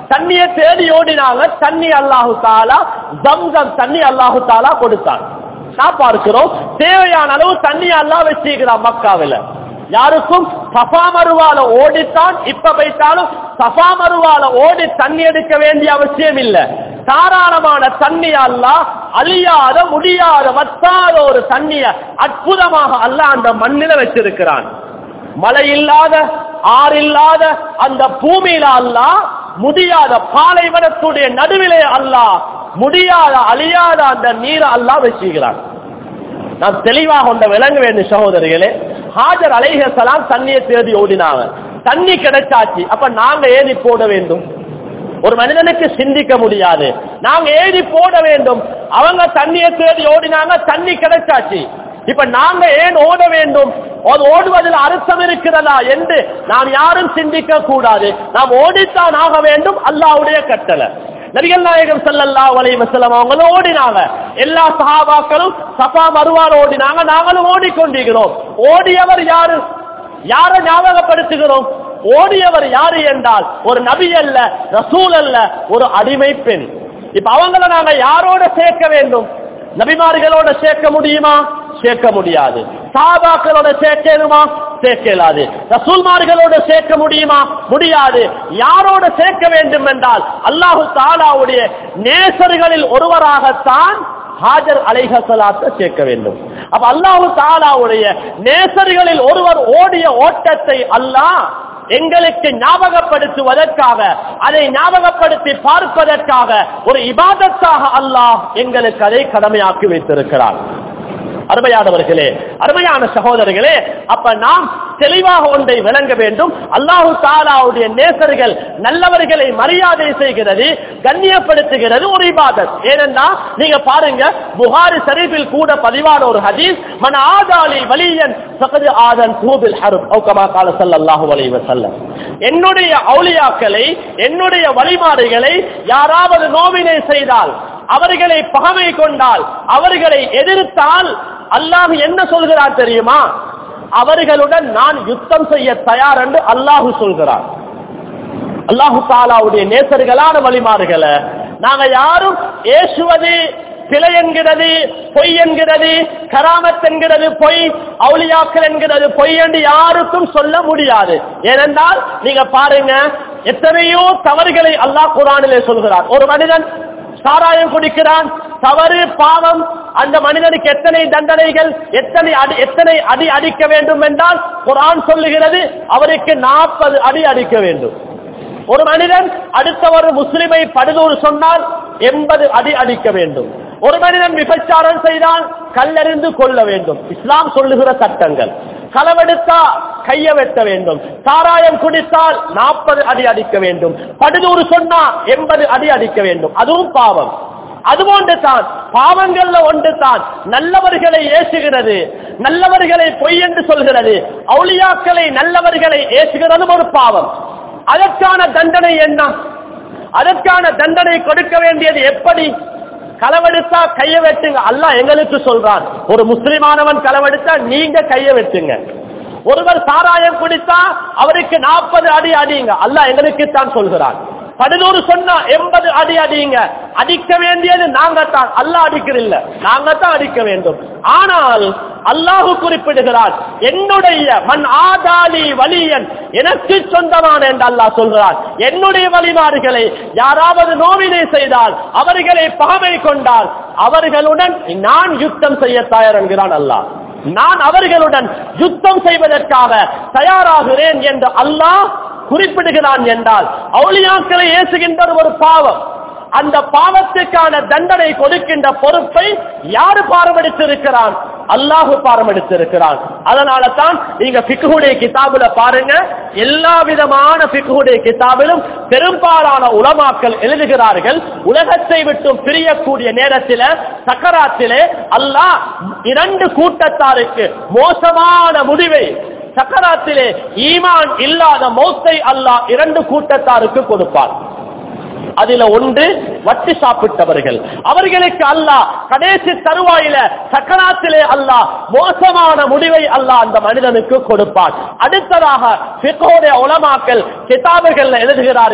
தண்ணியை தேடி ஓடினாங்க தண்ணி அல்லாஹு தாலா ஜம்சம் தண்ணி அல்லாஹு தாலா கொடுத்தான் நான் பார்க்கிறோம் தேவையான அளவு தண்ணி அல்லாஹ் வச்சிருக்கிறான் மக்காவில யாருக்கும் சஃபா மருவால ஓடித்தான் இப்ப போயிட்டாலும் சஃபா மருவால ஓடி தண்ணி எடுக்க வேண்டிய அவசியம் இல்ல தாராளமான தண்ணி அல்லாஹ் அழியாத முடியாத வத்தாத ஒரு தண்ணிய அற்புதமாக அல்லாஹ் அந்த மண்ணில வச்சிருக்கிறான் மழை இல்லாத ஆறில்லாத அந்த பூமியில அல்லாஹ் முடியாத பாலைவனத்துடைய நடுவிலே அல்லாஹ் முடியாத அழியாத அந்த நீரை அல்லாஹ் வச்சுக்கிறான் நாம் தெளிவாக ஒன்ற விளங்க வேண்டும் சகோதரிகளே ஹாஜர் அலைஹலாம் தண்ணியை தேடி ஓடினாங்க தண்ணி கிடைச்சாச்சு அப்ப நாங்க ஏறி போட வேண்டும் ஒரு மனிதனுக்கு சிந்திக்க முடியாது நாங்க ஏறி போட வேண்டும் அவங்க தண்ணியை தேடி ஓடினாங்க தண்ணி கிடைச்சாச்சு இப்ப நாங்க ஏன் ஓட வேண்டும் அது ஓடுவதில் அர்த்தம் இருக்கிறதா என்று நாம் யாரும் சிந்திக்க கூடாது நாம் ஓடித்தான் ஆக வேண்டும் அல்லாவுடைய கட்டளை நபிகள் நாயகம் ஸல்லல்லாஹு அலைஹி வஸல்லம் அவங்களும் ஓடினாங்க எல்லா சஹாபாக்களும் சஃபா மருவால் ஓடினாங்க நாங்களும் ஓடிக்கொண்டிருக்கிறோம் ஓடியவர் யாரு யாரை ஞாபகப்படுத்துகிறோம் ஓடியவர் யாரு என்றால் ஒரு நபி அல்ல ரசூல் அல்ல ஒரு அடிமை பெண் இப்ப அவங்கள நாங்க யாரோட சேர்க்க வேண்டும் நபிமார்களோட சேர்க்க முடியுமா சேர்க்க முடியாது சாபாக்களோட சேர்க்கணுமா சேர்க்க இயலாது ரசூல்மார்களோட சேர்க்க முடியுமா முடியாது யாரோட சேர்க்க வேண்டும் என்றால் அல்லாஹு தாலாவுடைய நேசர்களில் ஒருவராகத்தான் ஹாஜர் அலைஹலாத்தை சேர்க்க வேண்டும் அப்ப அல்லாஹு தாலாவுடைய நேசர்களில் ஒருவர் ஓடிய ஓட்டத்தை அல்லாஹ் எங்களுக்கு ஞாபகப்படுத்துவதற்காக அதை ஞாபகப்படுத்தி பார்ப்பதற்காக ஒரு இபாதத்தாக அல்லாஹ் எங்களுக்கு அதை கடமையாக்கி வைத்திருக்கிறார் அருமையானவர்களே அருமையான சகோதரர்களே அப்ப நாம் தெளிவாக ஒன்றை விளங்க வேண்டும் அல்லாஹு தாலாவுடைய நேசர்கள் நல்லவர்களை மரியாதை செய்கிறது கண்ணியப்படுத்துகிறது ஒரு இபாதத் ஏனென்றா நீங்க பாருங்க புகாரி ஷரீஃபில் கூட பதிவான ஒரு ஹதீஸ் மன ஆதாலி வலியன் சகது ஆதன் தூபில் ஹருப் ஔகமா கால ஸல்லல்லாஹு அலைஹி வஸல்லம் என்னுடைய அவுலியாக்களை என்னுடைய வழிமாறுகளை யாராவது நோவினை செய்தால் அவர்களை பகமை கொண்டால் அவர்களை எதிர்த்தால் அல்லாஹ் என்ன சொல்கிறார் தெரியுமா அவர்களுடன் நான் யுத்தம் செய்ய தயார் என்று அல்லாஹு சொல்கிறார் அல்லாஹு தாலாவுடைய நேசர்களான வழிமாறுகளை நாங்க யாரும் ஏசுவது பிழை என்கிறது பொய் என்கிறது கராமத் என்கிறது பொய் அவுளியாக்கள் என்கிறது பொய் என்று யாருக்கும் சொல்ல முடியாது ஏனென்றால் நீங்க பாருங்க எத்தனையோ தவறுகளை அல்லாஹ் குரானிலே சொல்கிறார் ஒரு மனிதன் சாராயம் குடிக்கிறான் தவறு பாவம் அந்த மனிதனுக்கு எத்தனை தண்டனைகள் எத்தனை அடி எத்தனை அடி அடிக்க வேண்டும் என்றால் குரான் சொல்லுகிறது அவருக்கு நாற்பது அடி அடிக்க வேண்டும் ஒரு மனிதன் அடுத்த ஒரு முஸ்லிமை படுதூர் சொன்னால் எண்பது அடி அடிக்க வேண்டும் ஒரு மனிதன் விபச்சாரம் செய்தால் கல்லறிந்து கொள்ள வேண்டும் இஸ்லாம் சொல்லுகிற சட்டங்கள் களவெடுத்தா கைய வெட்ட வேண்டும் சாராயம் குடித்தால் நாற்பது அடி அடிக்க வேண்டும் படுதூர் சொன்னா எண்பது அடி அடிக்க வேண்டும் அதுவும் பாவம் அதுபோன்று தான் பாவங்கள்ல ஒன்று தான் நல்லவர்களை ஏசுகிறது நல்லவர்களை பொய் என்று சொல்கிறது அவுளியாக்களை நல்லவர்களை ஏசுகிறதும் ஒரு பாவம் அதற்கான தண்டனை என்ன அதற்கான தண்டனை கொடுக்க வேண்டியது எப்படி களவெடுத்தா கைய வெட்டுங்க அல்லாஹ் எங்களுக்கு சொல்றான் ஒரு முஸ்லிமானவன் களவெடுத்தா நீங்க கைய வெட்டுங்க ஒருவர் சாராயம் குடித்தா அவருக்கு நாற்பது அடி அடிங்க அல்லாஹ் எங்களுக்கு தான் சொல்கிறான் பதினோரு சொன்னா எண்பது அடி அடிங்க அடிக்க வேண்டியது நாங்க தான் அல்லாஹ் அடிக்கிறதில்ல நாங்க தான் அடிக்க வேண்டும் ஆனால் அல்லாஹு குறிப்பிடுகிறார் என்னுடைய மண் ஆதாலி வலியன் எனக்கு சொந்தமான என்று அல்லாஹ் சொல்கிறார் என்னுடைய வழிமாறுகளை யாராவது நோவினை செய்தால் அவர்களை பகமை கொண்டால் அவர்களுடன் நான் யுத்தம் செய்ய தயார் என்கிறான் அல்லாஹ் நான் அவர்களுடன் யுத்தம் செய்வதற்காக தயாராகிறேன் என்று அல்லாஹ் குறிப்பிடுகிறான் என்றால் அவுளியாக்களை ஏசுகின்ற ஒரு பாவம் அந்த பாவத்துக்கான தண்டனை கொடுக்கின்ற பொறுப்பை யாரு பாரமெடுத்திருக்கிறான் அல்லாஹு பாரமெடுத்திருக்கிறான் அதனால தான் நீங்க பிக்குடைய கிதாபுல பாருங்க எல்லா விதமான பிக்குடைய கிதாபிலும் பெரும்பாலான உலமாக்கள் எழுதுகிறார்கள் உலகத்தை விட்டு பிரியக்கூடிய நேரத்தில் சக்கராத்திலே அல்லாஹ் இரண்டு கூட்டத்தாருக்கு மோசமான முடிவை சக்கராத்திலே ஈமான் இல்லாத மௌத்தை அல்லாஹ் இரண்டு கூட்டத்தாருக்கு கொடுப்பார் அதில ஒன்று வட்டி சாப்பிட்டவர்கள் அவர்களுக்கு அல்லாஹ் கடைசி தருவாயில சக்கராத்திலே அல்லாஹ் மோசமான முடிவை அல்லாஹ் அந்த மனிதனுக்கு கொடுப்பான் அடுத்ததாக பிகோடைய உலமாக்கள் கிதாபுகள் எழுதுகிறார்கள்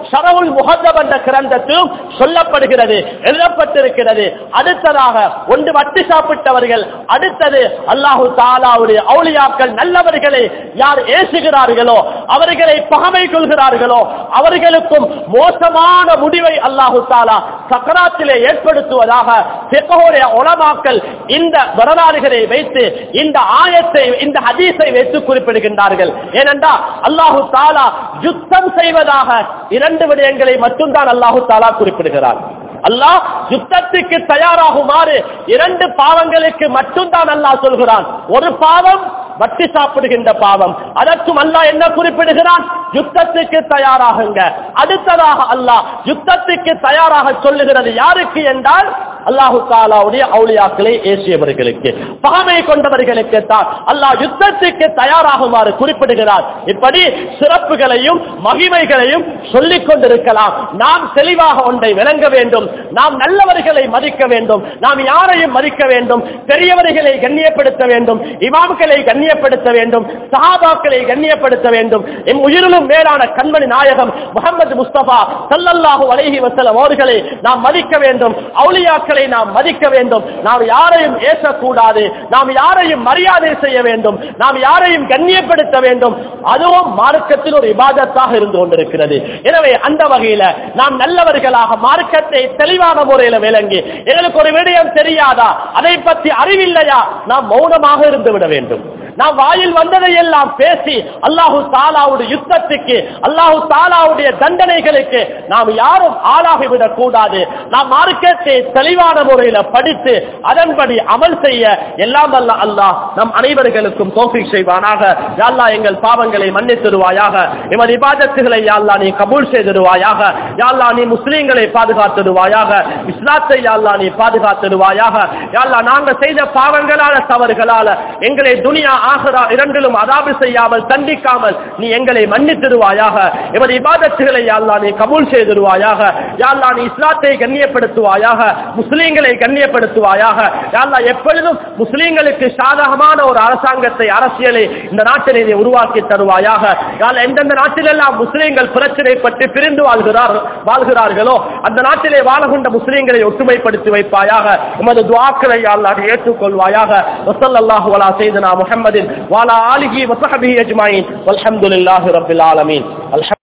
ஷரவுல் முகத்தப் என்ற கிரந்தத்திலும் சொல்லப்படுகிறது எழுதப்பட்டிருக்கிறது அடுத்ததாக ஒன்று வட்டி சாப்பிட்டவர்கள் அடுத்தது அல்லாஹு தாலாவுடைய அவுளியாக்கள் நல்லவர்களை யார் ஏசுகிறார்களோ அவர்களை பகமை கொள்கிறார்களோ அவர்களுக்கும் மோசமான முடிவை அல்லாஹு தாலா சக்கராத்திலே ஏற்படுத்துவதாக பிறகுடைய உலமாக்கள் இந்த வரலாறுகளை வைத்து இந்த ஆயத்தை இந்த ஹதீஸை வைத்து குறிப்பிடுகின்றார்கள் ஏனென்றால் அல்லாஹு தாலா யுத்தம் செய்வதாக இரண்டு விடயங்களை மட்டும்தான் அல்லாஹு தாலா குறிப்பிடுகிறார் அல்லாஹ் யுத்தத்துக்கு தயாராகுமாறு இரண்டு பாவங்களுக்கு மட்டும்தான் அல்லாஹ் சொல்கிறான் ஒரு பாவம் வட்டி சாப்பிடுகின்ற பாவம் அதற்கும் அல்லாஹ் என்ன குறிப்பிடுகிறான் யுத்தத்துக்கு தயாராகுங்க அடுத்ததாக அல்லாஹ் யுத்தத்துக்கு தயாராக சொல்லுகிறது யாருக்கு என்றால் அல்லாஹு தாலாவுடைய அவுளியாக்களை ஏசியவர்களுக்கு பகமை கொண்டவர்களுக்கு தான் அல்லாஹ் யுத்தத்துக்கு தயாராகுமாறு குறிப்பிடுகிறார் இப்படி சிறப்புகளையும் மகிமைகளையும் சொல்லிக் கொண்டிருக்கலாம் நாம் தெளிவாக ஒன்றை விளங்க வேண்டும் நாம் நல்லவர்களை மதிக்க வேண்டும் நாம் யாரையும் மதிக்க வேண்டும் பெரியவர்களை கண்ணியப்படுத்த வேண்டும் இமாம்களை கண்ணியப்படுத்த வேண்டும் சஹாபாக்களை கண்ணியப்படுத்த வேண்டும் எம் உயிரிலும் மேலான கண்மணி நாயகம் முகமது முஸ்தபா சல்லல்லாஹு அலைஹி வஸல்லம் அவர்களை நாம் மதிக்க வேண்டும் அவுலியாக்களை நாம் மதிக்க வேண்டும் நாம் யாரையும் ஏசக்கூடாது நாம் யாரையும் மரியாதை செய்ய வேண்டும் நாம் யாரையும் கண்ணியப்படுத்த வேண்டும் அதுவும் மார்க்கத்தில் ஒரு இபாதத்தாக இருந்து கொண்டிருக்கிறது எனவே அந்த வகையில நாம் நல்லவர்களாக மார்க்கத்தை தெளிவான முறையில் விளங்கி எங்களுக்கு ஒரு விடயம் தெரியாதா அதை பற்றி அறிவில்லையா நாம் மௌனமாக இருந்து விட வேண்டும் நாம் வாயில் வந்ததை எல்லாம் பேசி அல்லாஹு தாலாவுடைய யுத்தத்துக்கு அல்லாஹு தாலாவுடைய தண்டனைகளுக்கு நாம் யாரும் ஆளாகிவிடக் கூடாது நாம் மார்க்கத்தை தெளிவான முறையில் படித்து அதன்படி அமல் செய்ய எல்லாம் அல்ல அல்லாஹ் நம் அனைவர்களுக்கும் தோஃபிக் செய்வானாக யாழ்லா எங்கள் பாவங்களை மன்னித்திடுவாயாக எமது இபாதத்துகளை யாழ்லா நீ கபூல் செய்திடுவாயாக யாழ்லா நீ முஸ்லீம்களை பாதுகாத்திடுவாயாக இஸ்லாத்தை யாழ்லா நீ பாதுகாத்திடுவாயாக யாழ்லா நாங்கள் செய்த பாவங்களால தவறுகளால எங்களை துனியா ஆகிறா இரண்டிலும் அதாபு செய்யாமல் தண்டிக்காமல் நீ எங்களை மன்னித்திடுவாயாக எமது இபாதத்துகளை யாழ்லா நீ கபூல் செய்திடுவாயாக யாழ்லா நீ இஸ்லாத்தை கண்ணியப்படுத்துவாயாக முஸ்லீம்களை கண்ணியப்படுத்துவாயாக யாழ்லா எப்பொழுதும் முஸ்லீம்களுக்கு சாதகமான ஒரு அரசாங்கத்தை அரசியலை இந்த நாட்டிலே நீ உருவாக்கி தருவாயாக யாழ் எந்தெந்த நாட்டிலெல்லாம் முஸ்லீம்கள் பிரச்சனை பற்றி பிரிந்து வாழ்கிறார் வாழ்கிறார்களோ அந்த நாட்டிலே வாழகொண்ட முஸ்லீம்களை ஒற்றுமைப்படுத்தி வைப்பாயாக உமது துவாக்களை யாழ்லா நீ ஏற்றுக்கொள்வாயாக வசல்லாஹு அலா செய்தனா முஹம்மதின் வாலா ஆலிஹி வசஹபிஹி அஜ்மாயின் வல்ஹம்துலில்லாஹி ரப்பில் ஆலமீன் அல்ஹம்